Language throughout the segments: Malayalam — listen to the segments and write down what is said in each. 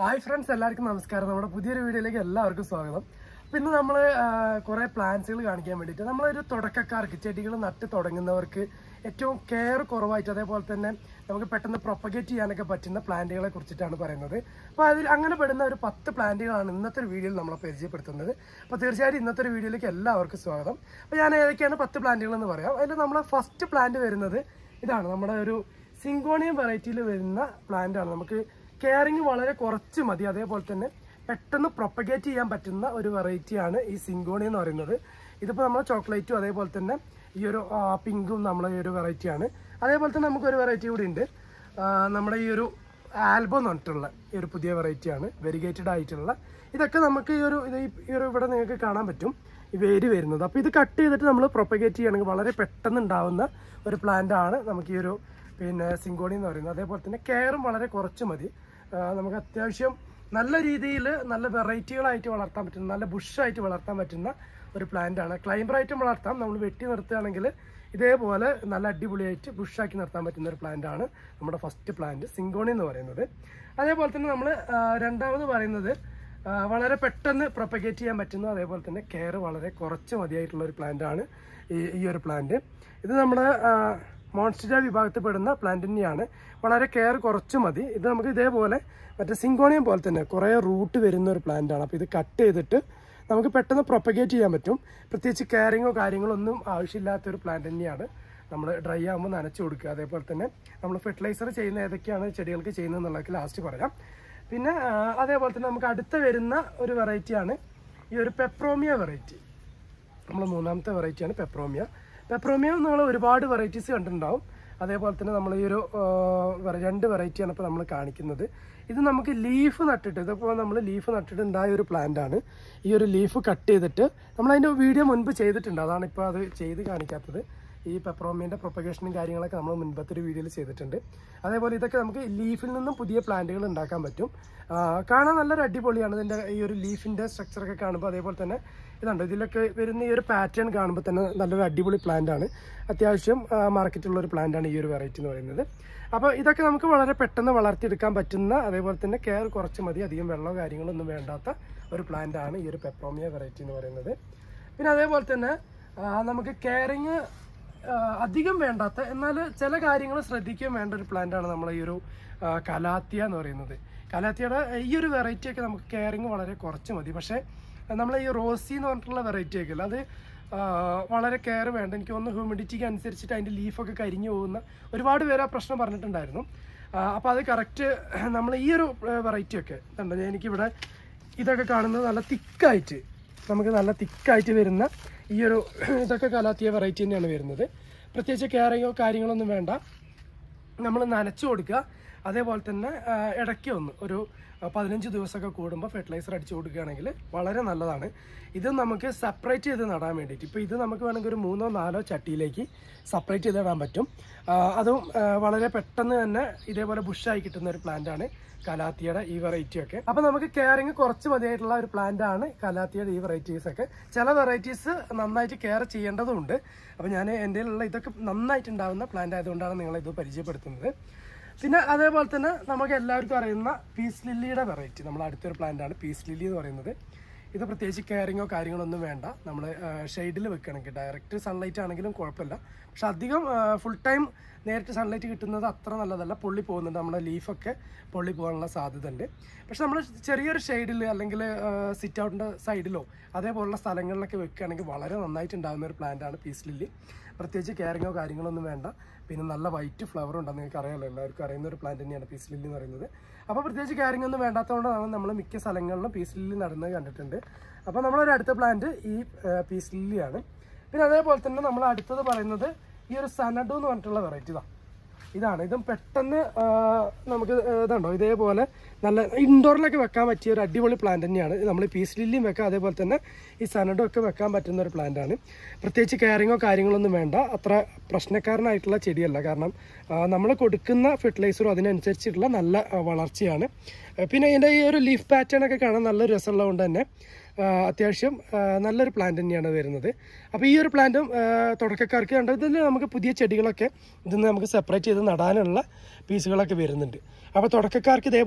ഹായ് ഫ്രണ്ട്സ് എല്ലാവർക്കും നമസ്കാരം നമ്മുടെ പുതിയൊരു വീഡിയോയിലേക്ക് എല്ലാവർക്കും സ്വാഗതം അപ്പോൾ ഇന്ന് നമ്മൾ കുറേ പ്ലാന്റ്സുകൾ കാണിക്കാൻ വേണ്ടിയിട്ട് നമ്മളൊരു തുടക്കക്കാർക്ക് ചെടികൾ നട്ട് തുടങ്ങുന്നവർക്ക് ഏറ്റവും കെയർ കുറവായിട്ട് അതേപോലെ തന്നെ നമുക്ക് പെട്ടെന്ന് പ്രൊപ്പഗേറ്റ് ചെയ്യാനൊക്കെ പറ്റുന്ന പ്ലാന്റുകളെ കുറിച്ചിട്ടാണ് പറയുന്നത് അപ്പോൾ അതിൽ അങ്ങനെ പെടുന്ന ഒരു പത്ത് പ്ലാന്റുകളാണ് ഇന്നത്തെ ഒരു വീഡിയോയിൽ നമ്മളെ പരിചയപ്പെടുത്തുന്നത് അപ്പോൾ തീർച്ചയായിട്ടും ഇന്നത്തെ ഒരു വീഡിയോയിലേക്ക് എല്ലാവർക്കും സ്വാഗതം അപ്പോൾ ഞാൻ ഏതൊക്കെയാണ് പത്ത് പ്ലാന്റുകൾ എന്ന് പറയാം അതിൽ നമ്മളെ ഫസ്റ്റ് പ്ലാന്റ് വരുന്നത് ഇതാണ് നമ്മുടെ ഒരു സിങ്കോണിയം വെറൈറ്റിയിൽ വരുന്ന പ്ലാന്റ് ആണ് നമുക്ക് കെയറിങ് വളരെ കുറച്ച് മതി അതേപോലെ തന്നെ പെട്ടെന്ന് പ്രൊപ്പഗേറ്റ് ചെയ്യാൻ പറ്റുന്ന ഒരു വെറൈറ്റിയാണ് ഈ സിങ്കോണി എന്ന് പറയുന്നത് ഇതിപ്പോൾ നമ്മൾ ചോക്ലേറ്റും അതേപോലെ തന്നെ ഈ ഒരു ആ, പിങ്കും നമ്മളെ ഈ ഒരു വെറൈറ്റിയാണ് അതേപോലെ തന്നെ നമുക്കൊരു വെറൈറ്റി കൂടി ഉണ്ട് ആ, നമ്മുടെ ഈ ഒരു ആൽബം എന്ന് പറഞ്ഞിട്ടുള്ള ഈ ഒരു പുതിയ വെറൈറ്റിയാണ് വെരിഗേറ്റഡ് ആയിട്ടുള്ള ഇതൊക്കെ നമുക്ക് ഈ ഒരു ഇത് ഈ- ഈ ഒരു ഇവിടെ നിങ്ങൾക്ക് കാണാൻ പറ്റും ഈ വേര് വരുന്നത് അപ്പോൾ ഇത് കട്ട് ചെയ്തിട്ട് നമ്മൾ പ്രൊപ്പഗേറ്റ് ചെയ്യണമെങ്കിൽ വളരെ പെട്ടെന്ന് ഉണ്ടാവുന്ന ഒരു പ്ലാന്റ് ആണ് നമുക്ക് ഈ ഒരു പിന്നെ സിങ്കോണി എന്ന് പറയുന്നത് അതേപോലെ തന്നെ കെയറും വളരെ കുറച്ച് മതി ആ, നമുക്ക് അത്യാവശ്യം നല്ല രീതിയിൽ നല്ല വെറൈറ്റികളായിട്ട് വളർത്താൻ പറ്റുന്ന നല്ല ബുഷായിട്ട് വളർത്താൻ പറ്റുന്ന ഒരു പ്ലാന്റ് ആണ് ക്ലൈംബറായിട്ടും വളർത്താം നമ്മൾ വെട്ടി നിർത്തുകയാണെങ്കിൽ ഇതേപോലെ നല്ല അടിപൊളിയായിട്ട് ബുഷാക്കി നിർത്താൻ പറ്റുന്ന ഒരു പ്ലാന്റ് ആണ് നമ്മുടെ ഫസ്റ്റ് പ്ലാന്റ് സിങ്കോണി എന്ന് പറയുന്നത് അതേപോലെ തന്നെ നമ്മൾ രണ്ടാമത് പറയുന്നത് ആ, വളരെ പെട്ടെന്ന് പ്രൊപ്പഗേറ്റ് ചെയ്യാൻ പറ്റുന്ന അതേപോലെ തന്നെ കെയർ വളരെ കുറച്ച് മതിയായിട്ടുള്ള ഒരു പ്ലാന്റ് ആണ് ഈ ഈ ഒരു പ്ലാന്റ് ഇത് നമ്മുടെ മോൺസ്റ്റിജ വിഭാഗത്തിൽ പെടുന്ന പ്ലാന്റ് തന്നെയാണ് വളരെ കെയർ കുറച്ച് മതി ഇത് നമുക്ക് ഇതേപോലെ മറ്റേ സിങ്കോണിയം പോലെ തന്നെ കുറേ റൂട്ട് വരുന്ന ഒരു പ്ലാന്റ് ആണ് അപ്പോൾ ഇത് കട്ട് ചെയ്തിട്ട് നമുക്ക് പെട്ടെന്ന് പ്രൊപ്പഗേറ്റ് ചെയ്യാൻ പറ്റും പ്രത്യേകിച്ച് കെയറിങ്ങോ കാര്യങ്ങളോ ഒന്നും ആവശ്യമില്ലാത്ത ഒരു പ്ലാന്റ് തന്നെയാണ് നമ്മൾ ഡ്രൈ ആകുമ്പോൾ നനച്ചു കൊടുക്കുക അതേപോലെ തന്നെ നമ്മൾ ഫെർട്ടിലൈസർ ചെയ്യുന്ന ഏതൊക്കെയാണ് ചെടികൾക്ക് ചെയ്യുന്നത് എന്നുള്ളതൊക്കെ ലാസ്റ്റ് പറയാം പിന്നെ ആ, അതേപോലെ തന്നെ നമുക്ക് അടുത്ത വരുന്ന ഒരു വെറൈറ്റിയാണ് ഈ ഒരു പെപ്രോമിയ വെറൈറ്റി നമ്മൾ മൂന്നാമത്തെ വെറൈറ്റിയാണ് പെപ്രോമിയ പെപ്രോമിയ നിങ്ങൾ ഒരുപാട് വെറൈറ്റീസ് കണ്ടിട്ടുണ്ടാവും അതേപോലെ തന്നെ നമ്മൾ ഈ ഒരു ആ, വെറ- രണ്ട് വെറൈറ്റിയാണ് ഇപ്പോൾ നമ്മൾ കാണിക്കുന്നത് ഇത് നമുക്ക് ലീഫ് നട്ടിട്ട് ഇതിപ്പോൾ നമ്മൾ ലീഫ് നട്ടിട്ട് ഉണ്ടായ ഒരു പ്ലാന്റ് ആണ് ഈ ഒരു ലീഫ് കട്ട് ചെയ്തിട്ട് നമ്മൾ അതിൻ്റെ വീഡിയോ മുൻപ് ചെയ്തിട്ടുണ്ട് അതാണ് ഇപ്പോൾ അത് ചെയ്ത് കാണിക്കാത്തത് ഈ പെപ്രോമിയൻ്റെ പ്രൊപ്പഗേഷനും കാര്യങ്ങളൊക്കെ നമ്മൾ മുൻപത്തെ ഒരു വീഡിയോയിൽ ചെയ്തിട്ടുണ്ട് അതേപോലെ ഇതൊക്കെ നമുക്ക് ലീഫിൽ നിന്നും പുതിയ പ്ലാന്റുകൾ ഉണ്ടാക്കാൻ പറ്റും ആ, കാണാൻ നല്ലൊരു അടിപൊളിയാണ് ഇതിൻ്റെ ഈ ഒരു ലീഫിൻ്റെ സ്ട്രക്ചറൊക്കെ കാണുമ്പോൾ അതേപോലെ തന്നെ ഇതുണ്ട് ഇതിലൊക്കെ വരുന്ന ഈ ഒരു പാറ്റേൺ കാണുമ്പോൾ തന്നെ നല്ലൊരു അടിപൊളി പ്ലാന്റ് ആണ് അത്യാവശ്യം മാർക്കറ്റുള്ള ഒരു പ്ലാന്റ് ആണ് ഈ ഒരു വെറൈറ്റി എന്ന് പറയുന്നത് അപ്പോൾ ഇതൊക്കെ നമുക്ക് വളരെ പെട്ടെന്ന് വളർത്തിയെടുക്കാൻ പറ്റുന്ന അതേപോലെ തന്നെ കെയർ കുറച്ച് മതി അധികം വെള്ളമോ കാര്യങ്ങളോ ഒന്നും വേണ്ടാത്ത ഒരു പ്ലാന്റ് ആണ് ഈ ഒരു പെപ്രോമിയ വെറൈറ്റി എന്ന് പറയുന്നത് പിന്നെ അതേപോലെ തന്നെ ആ, നമുക്ക് കെയറിങ് അധികം വേണ്ടാത്ത എന്നാൽ ചില കാര്യങ്ങൾ ശ്രദ്ധിക്കുകയും വേണ്ട ഒരു പ്ലാന്റ് ആണ് നമ്മളെ ഈ ഒരു ആ, കലാത്തിയ എന്ന് പറയുന്നത് കലാത്തിയുടെ ഈ ഒരു വെറൈറ്റി ഒക്കെ നമുക്ക് കെയറിങ് വളരെ കുറച്ച് മതി പക്ഷേ നമ്മളെ ഈ റോസി എന്ന് പറഞ്ഞിട്ടുള്ള വെറൈറ്റി ഒക്കെ ഇല്ല അത് ആ, വളരെ കെയർ വേണ്ട എനിക്ക് തോന്നുന്നു ഹ്യൂമിഡിറ്റിക്ക് അനുസരിച്ചിട്ട് അതിൻ്റെ ലീഫൊക്കെ കരിഞ്ഞു പോകുന്ന ഒരുപാട് പേര് ആ പ്രശ്നം പറഞ്ഞിട്ടുണ്ടായിരുന്നു അപ്പോൾ അത് കറക്റ്റ് നമ്മൾ ഈ ഒരു വെറൈറ്റി ഒക്കെ ഉണ്ട് എനിക്കിവിടെ ഇതൊക്കെ കാണുന്നത് നല്ല തിക്കായിട്ട് നമുക്ക് നല്ല തിക്കായിട്ട് വരുന്ന ഈ ഒരു ഇതൊക്കെ കലാത്തിയ വെറൈറ്റി തന്നെയാണ് വരുന്നത് പ്രത്യേകിച്ച് കെയറിങ്ങോ കാര്യങ്ങളൊന്നും വേണ്ട നമ്മൾ നനച്ചു കൊടുക്കുക അതേപോലെ തന്നെ ആ, ഇടയ്ക്ക് ഒന്ന് ഒരു ആ, പതിനഞ്ച് ദിവസമൊക്കെ കൂടുമ്പോൾ ഫെർട്ടിലൈസർ അടിച്ചു കൊടുക്കുകയാണെങ്കിൽ വളരെ നല്ലതാണ് ഇത് നമുക്ക് സെപ്പറേറ്റ് ചെയ്ത് നടാൻ വേണ്ടിയിട്ട് ഇപ്പോൾ ഇത് നമുക്ക് വേണമെങ്കിൽ ഒരു മൂന്നോ നാലോ ചട്ടിയിലേക്ക് സെപ്പറേറ്റ് ചെയ്ത് ഇടാൻ പറ്റും ആ, അതും ആ, വളരെ പെട്ടെന്ന് തന്നെ ഇതേപോലെ ബുഷായി കിട്ടുന്ന ഒരു പ്ലാന്റ് ആണ് കലാത്തിയുടെ ഈ വെറൈറ്റി ഒക്കെ അപ്പൊ നമുക്ക് കെയറിങ് കുറച്ച് മതിയായിട്ടുള്ള ഒരു പ്ലാന്റ് ആണ് കലാത്തിയുടെ ഈ വെറൈറ്റീസ് ഒക്കെ ചില വെറൈറ്റീസ് നന്നായിട്ട് കെയർ ചെയ്യേണ്ടതുണ്ട് അപ്പൊ ഞാൻ എൻ്റെ ഉള്ള ഇതൊക്കെ നന്നായിട്ട് ഉണ്ടാവുന്ന പ്ലാന്റ് ആയതുകൊണ്ടാണ് നിങ്ങളെ ഇത് പരിചയപ്പെടുത്തുന്നത് പിന്നെ അതേപോലെ തന്നെ നമുക്ക് എല്ലാവർക്കും അറിയുന്ന പീസ് ലില്ലിയുടെ വെറൈറ്റി നമ്മൾ അടുത്തൊരു പ്ലാന്റ് ആണ് പീസ് ലില്ലി എന്ന് പറയുന്നത് ഇത് പ്രത്യേകിച്ച് കെയറിങ്ങോ കാര്യങ്ങളോ ഒന്നും വേണ്ട നമ്മൾ ഷെയ്ഡിൽ വെക്കണമെങ്കിൽ ഡയറക്റ്റ് സൺലൈറ്റ് ആണെങ്കിലും കുഴപ്പമില്ല പക്ഷെ അധികം ഫുൾ ടൈം നേരിട്ട് സൺലൈറ്റ് കിട്ടുന്നത് അത്ര നല്ലതല്ല പൊള്ളി പോകുന്നുണ്ട് നമ്മുടെ ലീഫൊക്കെ പൊള്ളി പോകാനുള്ള സാധ്യത ഉണ്ട് പക്ഷെ നമ്മൾ ചെറിയൊരു ഷെയ്ഡിൽ അല്ലെങ്കിൽ സിറ്റ് ഔട്ടിൻ്റെ സൈഡിലോ അതേപോലുള്ള സ്ഥലങ്ങളിലൊക്കെ വെക്കുകയാണെങ്കിൽ വളരെ നന്നായിട്ട് ഉണ്ടാകുന്ന ഒരു പ്ലാന്റ് ആണ് പീസ് ലില്ലി പ്രത്യേകിച്ച് കെയറിങ്ങോ കാര്യങ്ങളോ ഒന്നും വേണ്ട പിന്നെ നല്ല വൈറ്റ് ഫ്ലവർ ഉണ്ടെന്ന് നിങ്ങൾക്ക് അറിയാമല്ലോ എല്ലാവർക്കും അറിയുന്ന ഒരു പ്ലാന്റ് തന്നെയാണ് പീസ് ലില്ലി എന്ന് പറയുന്നത് അപ്പോൾ പ്രത്യേകിച്ച് കെയറിംഗ് ഒന്നും വേണ്ടാത്തതുകൊണ്ടാണ് നമ്മൾ മിക്ക സ്ഥലങ്ങളിലും പീസ് ലില്ലി നടുന്നത് കണ്ടിട്ടുണ്ട് അപ്പോൾ നമ്മളൊരു അടുത്ത പ്ലാന്റ് ഈ പീസ് ലില്ലിയാണ് പിന്നെ അതേപോലെ തന്നെ നമ്മൾ അടുത്തത് പറയുന്നത് ഈ ഒരു സനഡു എന്ന് പറഞ്ഞിട്ടുള്ള വെറൈറ്റി ഇതാ ഇതാണ് ഇതും പെട്ടെന്ന് ആ, നമുക്ക് ഇതുണ്ടോ ഇതേപോലെ നല്ല ഇൻഡോറിലൊക്കെ വെക്കാൻ പറ്റിയ ഒരു അടിപൊളി പ്ലാന്റ് തന്നെയാണ് നമ്മൾ പീസ് ലില്ലിയും വെക്കാം അതേപോലെ തന്നെ ഈ സനഡും ഒക്കെ വെക്കാൻ പറ്റുന്ന ഒരു പ്ലാന്റ് ആണ് പ്രത്യേകിച്ച് കെയറിങ്ങോ കാര്യങ്ങളൊന്നും വേണ്ട അത്ര പ്രശ്നക്കാരനായിട്ടുള്ള ചെടിയല്ല കാരണം നമ്മൾ കൊടുക്കുന്ന ഫെർട്ടിലൈസറും അതിനനുസരിച്ചിട്ടുള്ള നല്ല ആ, വളർച്ചയാണ് ആ, പിന്നെ ഇതിൻ്റെ ഈ ഒരു ലീഫ് പാറ്റേൺ ഒക്കെ കാണാൻ നല്ല രസമുള്ളതുകൊണ്ട് തന്നെ ആ, അത്യാവശ്യം ആ, നല്ലൊരു പ്ലാന്റ് തന്നെയാണ് വരുന്നത് അപ്പോൾ ഈ ഒരു പ്ലാന്റും തുടക്കക്കാർക്ക് കണ്ടത് ഇതിൽ നമുക്ക് പുതിയ ചെടികളൊക്കെ ഇതിൽ നിന്ന് നമുക്ക് സെപ്പറേറ്റ് ചെയ്ത് നടാനുള്ള പീസുകളൊക്കെ വരുന്നുണ്ട് അപ്പോൾ തുടക്കക്കാർക്ക് ഇതേപോലെ സെപ്പറേറ്റ്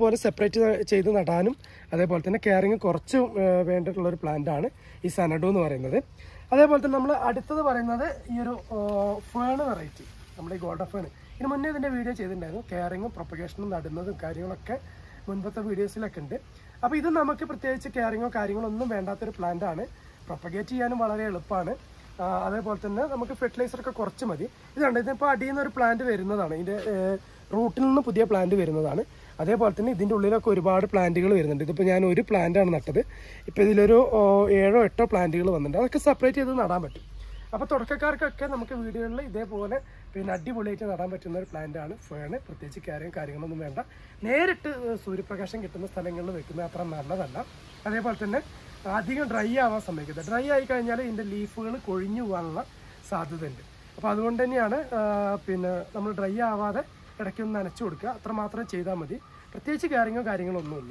സെപ്പറേറ്റ് ചെയ്ത് നടാനും അതേപോലെ തന്നെ കെയറിങ് കുറച്ച് ഏഹ്, വേണ്ടിയിട്ടുള്ള ഒരു പ്ലാന്റ് ആണ് ഈ സനഡോ എന്ന് പറയുന്നത് അതേപോലെ തന്നെ നമ്മൾ അടുത്തത് പറയുന്നത് ഈ ഒരു ഫേൺ വെറൈറ്റി നമ്മുടെ ഈ ഗോൾഡൻ ഫേൺ ഇതിന് മുന്നേ ഇതിൻ്റെ വീഡിയോ ചെയ്തിട്ടുണ്ടായിരുന്നു കെയറിങ്ങും പ്രൊപ്പഗേഷനും നടുന്നതും കാര്യങ്ങളൊക്കെ മുൻപത്തെ വീഡിയോസിലൊക്കെ ഉണ്ട് അപ്പോൾ ഇത് നമുക്ക് പ്രത്യേകിച്ച് കെയറിങ്ങോ കാര്യങ്ങളോ ഒന്നും വേണ്ടാത്തൊരു പ്ലാന്റ് ആണ് പ്രൊപ്പഗേറ്റ് ചെയ്യാനും വളരെ എളുപ്പമാണ് ആ, അതേപോലെ തന്നെ നമുക്ക് ഫെർട്ടിലൈസർ ഒക്കെ കുറച്ച് മതി ഇതുണ്ട് ഇതിപ്പോൾ അടിയിൽ നിന്ന് ഒരു പ്ലാന്റ് വരുന്നതാണ് ഇതിൻ്റെ റൂട്ടിൽ നിന്ന് പുതിയ പ്ലാന്റ് വരുന്നതാണ് അതേപോലെ തന്നെ ഇതിൻ്റെ ഉള്ളിലൊക്കെ ഒരുപാട് പ്ലാന്റുകൾ വരുന്നുണ്ട് ഇതിപ്പോൾ ഞാൻ ഒരു plant ആണ് നട്ടത് ഇപ്പോൾ ഇതിലൊരു ഓ, ഏഴോ എട്ടോ പ്ലാന്റുകൾ വന്നിട്ടുണ്ട് അതൊക്കെ സെപ്പറേറ്റ് ചെയ്ത് നടാൻ പറ്റും അപ്പോൾ തുടക്കക്കാർക്കൊക്കെ നമുക്ക് വീടുകളിൽ ഇതേപോലെ പിന്നെ അടിപൊളിയായിട്ട് നടാൻ പറ്റുന്ന ഒരു പ്ലാന്റ് ആണ് ഫേണ് പ്രത്യേകിച്ച് കയറിയും കാര്യങ്ങളൊന്നും വേണ്ട നേരിട്ട് ഏഹ്, സൂര്യപ്രകാശം കിട്ടുന്ന സ്ഥലങ്ങളിൽ വെക്കുന്നത് അത്ര നല്ലതല്ല അതേപോലെ തന്നെ അധികം ഡ്രൈ ആവാൻ സമ്മതിക്കരുത് ഡ്രൈ ആയി കഴിഞ്ഞാൽ ഇതിൻ്റെ ലീഫുകൾ കൊഴിഞ്ഞു പോകാനുള്ള സാധ്യതയുണ്ട് അപ്പോൾ അതുകൊണ്ട് തന്നെയാണ് ആ, പിന്നെ നമ്മൾ ഡ്രൈ ആവാതെ ഇടയ്ക്കൊന്ന് നനച്ചു കൊടുക്കുക അത്ര മാത്രം ചെയ്താൽ മതി പ്രത്യേകിച്ച് കയറിങ്ങോ കാര്യങ്ങളോ ഒന്നുമില്ല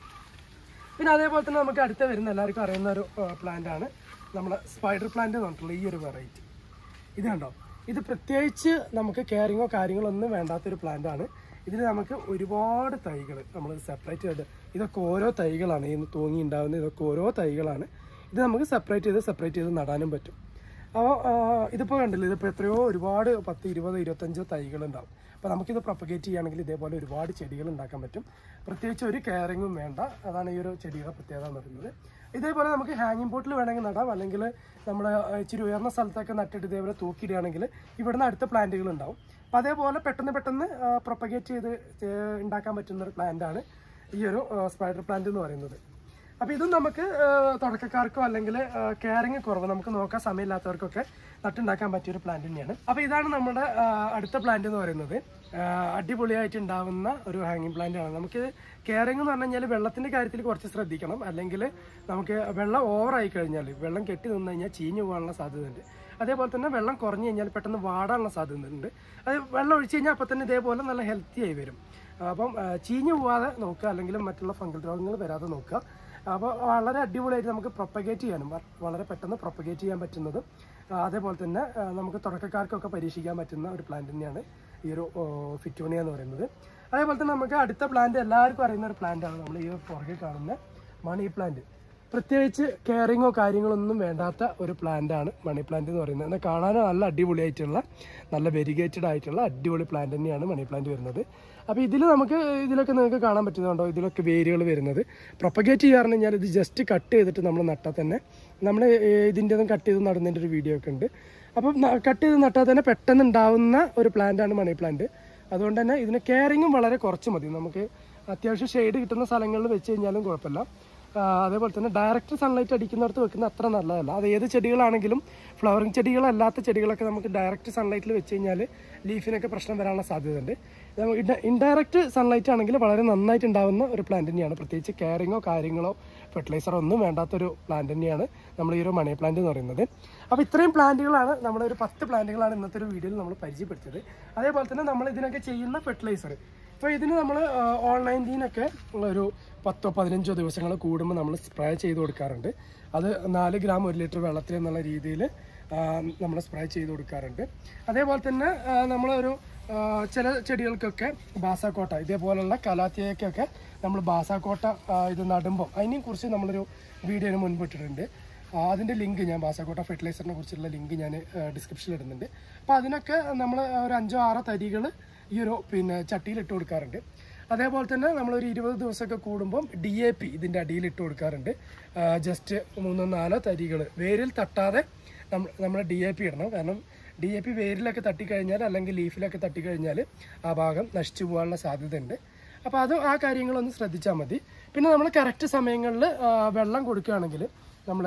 പിന്നെ അതേപോലെ തന്നെ നമുക്ക് അടുത്ത് വരുന്ന എല്ലാവർക്കും അറിയുന്ന ഒരു പ്ലാന്റ് ആണ് നമ്മുടെ സ്പൈഡർ പ്ലാന്റ് എന്ന് പറഞ്ഞിട്ടുള്ള ഈ ഒരു വെറൈറ്റി ഇത് കണ്ടോ ഇത് പ്രത്യേകിച്ച് നമുക്ക് കെയറിങ്ങോ കാര്യങ്ങളോ ഒന്നും വേണ്ടാത്തൊരു പ്ലാന്റ് ആണ് ഇതിൽ നമുക്ക് ഒരുപാട് തൈകൾ നമ്മൾ സെപ്പറേറ്റ് ചെയ്ത് ഇതൊക്കെ ഓരോ തൈകളാണ് ഈ തൂങ്ങി ഉണ്ടാകുന്ന ഇതൊക്കെ ഓരോ തൈകളാണ് ഇത് നമുക്ക് സെപ്പറേറ്റ് ചെയ്ത് സെപ്പറേറ്റ് ചെയ്ത് നടാനും പറ്റും അപ്പോൾ ഇതിപ്പോൾ കണ്ടില്ല ഇതിപ്പോൾ എത്രയോ ഒരുപാട് പത്ത് ഇരുപത് ഇരുപത്തഞ്ചോ തൈകളുണ്ടാവും അപ്പോൾ നമുക്കിത് പ്രൊപ്പഗേറ്റ് ചെയ്യുകയാണെങ്കിൽ ഇതേപോലെ ഒരുപാട് ചെടികൾ ഉണ്ടാക്കാൻ പറ്റും പ്രത്യേകിച്ച് ഒരു കെയറിങ്ങും വേണ്ട അതാണ് ഈ ഒരു ചെടിയുടെ പ്രത്യേകത എന്ന് പറയുന്നത് ഇതേപോലെ നമുക്ക് ഹാങ്ങിങ് പോട്ടിൽ വേണമെങ്കിൽ നടാം അല്ലെങ്കിൽ നമ്മൾ ഇച്ചിരി ഉയർന്ന സ്ഥലത്തൊക്കെ നട്ടിട്ട് ഇതേപോലെ തൂക്കിയിടുകയാണെങ്കിൽ ഇവിടുന്ന് അടുത്ത പ്ലാന്റുകൾ ഉണ്ടാവും അപ്പോൾ അതേപോലെ പെട്ടെന്ന് പെട്ടെന്ന് പ്രൊപ്പഗേറ്റ് ചെയ്ത് ഏഹ് ഉണ്ടാക്കാൻ പറ്റുന്ന ഒരു പ്ലാന്റാണ് ഈ ഒരു സ്പൈഡർ പ്ലാന്റ് എന്ന് പറയുന്നത് അപ്പോൾ ഇതും നമുക്ക് ഏഹ്, തുടക്കക്കാർക്കോ അല്ലെങ്കിൽ കെയറിങ് കുറവ് നമുക്ക് നോക്കാൻ സമയമില്ലാത്തവർക്കൊക്കെ നട്ടുണ്ടാക്കാൻ പറ്റിയ ഒരു പ്ലാന്റ് തന്നെയാണ് അപ്പോൾ ഇതാണ് നമ്മുടെ ഏഹ്, അടുത്ത പ്ലാന്റ് എന്ന് പറയുന്നത് ഏഹ്, അടിപൊളിയായിട്ട് ഉണ്ടാവുന്ന ഒരു ഹാങ്ങിങ് പ്ലാന്റ് ആണ് നമുക്ക് കെയറിങ് എന്ന് പറഞ്ഞു കഴിഞ്ഞാൽ വെള്ളത്തിന്റെ കാര്യത്തിൽ കുറച്ച് ശ്രദ്ധിക്കണം അല്ലെങ്കിൽ നമുക്ക് വെള്ളം ഓവറായി കഴിഞ്ഞാൽ വെള്ളം കെട്ടി നിന്ന് കഴിഞ്ഞാൽ ചീഞ്ഞു പോകാനുള്ള സാധ്യതയുണ്ട് അതേപോലെ തന്നെ വെള്ളം കുറഞ്ഞു കഴിഞ്ഞാൽ പെട്ടെന്ന് വാടാനുള്ള സാധ്യതയുണ്ട് അത് വെള്ളം ഒഴിച്ച് കഴിഞ്ഞാൽ അപ്പോൾ തന്നെ ഇതേപോലെ നല്ല ഹെൽത്തി ആയി വരും അപ്പം ആ, ചീഞ്ഞു പോവാതെ നോക്കുക അല്ലെങ്കിൽ മറ്റുള്ള ഫംഗൽ രോഗങ്ങൾ വരാതെ നോക്കുക അപ്പോൾ വളരെ അടിപൊളിയായിട്ട് നമുക്ക് പ്രൊപ്പഗേറ്റ് ചെയ്യാനും വ- വളരെ പെട്ടെന്ന് പ്രൊപ്പഗേറ്റ് ചെയ്യാൻ പറ്റുന്നതും ആ, അതേപോലെ തന്നെ ആ, നമുക്ക് തുടക്കക്കാർക്കൊക്കെ പരീക്ഷിക്കാൻ പറ്റുന്ന ഒരു പ്ലാന്റ് തന്നെയാണ് ഈ ഒരു ഓ, ഫിറ്റോണിയ എന്ന് പറയുന്നത് അതേപോലെ തന്നെ നമുക്ക് അടുത്ത പ്ലാന്റ് എല്ലാവർക്കും അറിയുന്ന ഒരു പ്ലാന്റ് ആണ് നമ്മൾ ഈ പുറകെ കാണുന്ന മണി പ്ലാന്റ് പ്രത്യേകിച്ച് കെയറിങ്ങോ കാര്യങ്ങളോ ഒന്നും വേണ്ടാത്ത ഒരു പ്ലാന്റ് ആണ് മണി പ്ലാന്റ് എന്ന് പറയുന്നത് എന്നാൽ കാണാൻ നല്ല അടിപൊളിയായിട്ടുള്ള നല്ല വെരിഗേറ്റഡ് ആയിട്ടുള്ള അടിപൊളി പ്ലാന്റ് തന്നെയാണ് മണി പ്ലാന്റ് വരുന്നത് അപ്പോൾ ഇതിൽ നമുക്ക് ഇതിലൊക്കെ നിങ്ങൾക്ക് കാണാൻ പറ്റുന്നുണ്ടോ ഇതിലൊക്കെ വേരുകൾ വരുന്നത് പ്രൊപ്പഗേറ്റ് ചെയ്യാറെന്ന് കഴിഞ്ഞാൽ ഇത് ജസ്റ്റ് കട്ട് ചെയ്തിട്ട് നമ്മൾ നട്ടാൽ തന്നെ നമ്മൾ ഇതിൻ്റെ ഒന്നും കട്ട് ചെയ്ത് നടുന്നതിൻ്റെ ഒരു വീഡിയോ ഒക്കെ ഉണ്ട് അപ്പം കട്ട് ചെയ്ത് നട്ടാൽ തന്നെ പെട്ടെന്ന് ഉണ്ടാവുന്ന ഒരു പ്ലാന്റ് ആണ് മണി പ്ലാന്റ് അതുകൊണ്ട് തന്നെ ഇതിന് കെയറിങ്ങും വളരെ കുറച്ച് മതി നമുക്ക് അത്യാവശ്യം ഷെയ്ഡ് കിട്ടുന്ന സ്ഥലങ്ങളിൽ വെച്ച് കഴിഞ്ഞാലും കുഴപ്പമില്ല ആ, അതേപോലെ തന്നെ ഡയറക്റ്റ് സൺലൈറ്റ് അടിക്കുന്നിടത്ത് വെക്കുന്ന അത്ര നല്ലതല്ല അത് ഏത് ചെടികളാണെങ്കിലും ഫ്ലവറിങ് ചെടികളല്ലാത്ത ചെടികളൊക്കെ നമുക്ക് ഡയറക്റ്റ് സൺലൈറ്റിൽ വെച്ച് കഴിഞ്ഞാൽ ലീഫിനൊക്കെ പ്രശ്നം വരാനുള്ള സാധ്യതയുണ്ട് ഇൻഡയറക്റ്റ് സൺലൈറ്റ് ആണെങ്കിൽ വളരെ നന്നായിട്ട് ഉണ്ടാവുന്ന ഒരു പ്ലാന്റ് തന്നെയാണ് പ്രത്യേകിച്ച് കെയറിങ്ങോ കാര്യങ്ങളോ ഫെർട്ടിലൈസറോ ഒന്നും വേണ്ടാത്തൊരു പ്ലാന്റ് തന്നെയാണ് നമ്മൾ ഈ ഒരു മണി പ്ലാന്റ് എന്ന് പറയുന്നത് അപ്പോൾ ഇത്രയും പ്ലാന്റുകളാണ് നമ്മുടെ ഒരു പത്ത് പ്ലാന്റുകളാണ് ഇന്നത്തെ ഒരു വീഡിയോയിൽ നമ്മൾ പരിചയപ്പെടുത്തിയത് അതേപോലെ തന്നെ നമ്മൾ ഇതിനൊക്കെ ചെയ്യുന്ന ഫെർട്ടിലൈസർ ഇപ്പോൾ ഇതിന് നമ്മൾ ഓൺലൈനിൽ നിന്നൊക്കെ ഒരു പത്തോ പതിനഞ്ചോ ദിവസങ്ങൾ കൂടുമ്പോൾ നമ്മൾ സ്പ്രേ ചെയ്ത് കൊടുക്കാറുണ്ട് അത് നാല് ഗ്രാം ഒരു ലിറ്റർ വെള്ളത്തിൽ എന്നുള്ള രീതിയിൽ നമ്മൾ സ്പ്രേ ചെയ്ത് കൊടുക്കാറുണ്ട് അതേപോലെ തന്നെ ആ, നമ്മളൊരു ആ, ചില ചെടികൾക്കൊക്കെ ബാസാക്കോട്ട ഇതേപോലുള്ള കലാത്തിയക്കൊക്കെ നമ്മൾ ബാസാക്കോട്ട ആ, ഇത് നടുമ്പോൾ അതിനെ കുറിച്ച് നമ്മളൊരു വീഡിയോന് മുൻപ് ഇട്ടിട്ടുണ്ട് ആ, അതിൻ്റെ ലിങ്ക് ഞാൻ ബാസാക്കോട്ട ഫെർട്ടിലൈസറിനെ കുറിച്ചുള്ള ലിങ്ക് ഞാൻ ഡിസ്ക്രിപ്ഷനിൽ ഇടുന്നുണ്ട് അപ്പോൾ അതിനൊക്കെ നമ്മൾ ഒരു അഞ്ചോ ആറോ തരികൾ ഈ ഒരു പിന്നെ ചട്ടിയിൽ ഇട്ട് കൊടുക്കാറുണ്ട് അതേപോലെ തന്നെ നമ്മളൊരു ഇരുപത് ദിവസമൊക്കെ കൂടുമ്പം ഡി എ പി ഇതിൻ്റെ അടിയിൽ ഇട്ട് കൊടുക്കാറുണ്ട് ജസ്റ്റ് മൂന്നോ നാലോ തരികൾ വേരിൽ തട്ടാതെ നമ്മൾ നമ്മൾ ഡി എ പി ഇടണം കാരണം ഡി എ പി വേരിലൊക്കെ തട്ടിക്കഴിഞ്ഞാൽ അല്ലെങ്കിൽ ലീഫിലൊക്കെ തട്ടിക്കഴിഞ്ഞാൽ ആ ഭാഗം നശിച്ചു പോകാനുള്ള സാധ്യതയുണ്ട് അപ്പോൾ അത് ആ കാര്യങ്ങളൊന്ന് ശ്രദ്ധിച്ചാൽ മതി പിന്നെ നമ്മൾ കറക്റ്റ് സമയങ്ങളിൽ വെള്ളം കൊടുക്കുകയാണെങ്കിൽ നമ്മൾ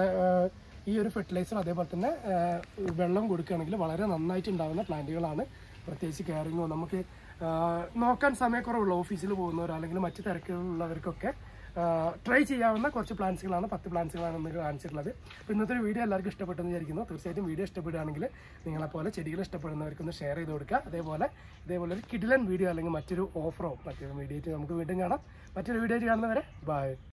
ഈ ഒരു ഫെർട്ടിലൈസർ അതേപോലെ തന്നെ ആ, വെള്ളം കൊടുക്കുകയാണെങ്കിൽ വളരെ നന്നായിട്ട് ഉണ്ടാകുന്ന പ്ലാന്റുകളാണ് പ്രത്യേകിച്ച് കെയറിങ്ങോ നമുക്ക് ആ, നോക്കാൻ സമയക്കുറവുള്ള ഓഫീസിൽ പോകുന്നവരോ അല്ലെങ്കിൽ മറ്റ് തിരക്കുകളുള്ളവർക്കൊക്കെ ട്രൈ ചെയ്യാവുന്ന കുറച്ച് പ്ലാൻസുകളാണ് പത്ത് പ്ലാൻസുകളാണ് ഇന്ന് കാണിച്ചിട്ടുള്ളത് അപ്പോൾ ഇന്നത്തെ ഒരു വീഡിയോ എല്ലാവർക്കും ഇഷ്ടപ്പെട്ടെന്ന് വിചാരിക്കുന്നു തീർച്ചയായിട്ടും വീഡിയോ ഇഷ്ടപ്പെടുകയാണെങ്കിൽ നിങ്ങളെപ്പോലെ ചെടികൾ ഇഷ്ടപ്പെടുന്നവർക്കൊന്ന് ഷെയർ ചെയ്ത് കൊടുക്കുക അതേപോലെ ഇതേപോലെ ഒരു കിഡിലൻ വീഡിയോ അല്ലെങ്കിൽ മറ്റൊരു ഓഫറോ മറ്റൊരു വീഡിയോ ആയിട്ട് നമുക്ക് വീണ്ടും കാണാം മറ്റൊരു വീഡിയോ ആയിട്ട് കാണുന്നവരെ ബൈ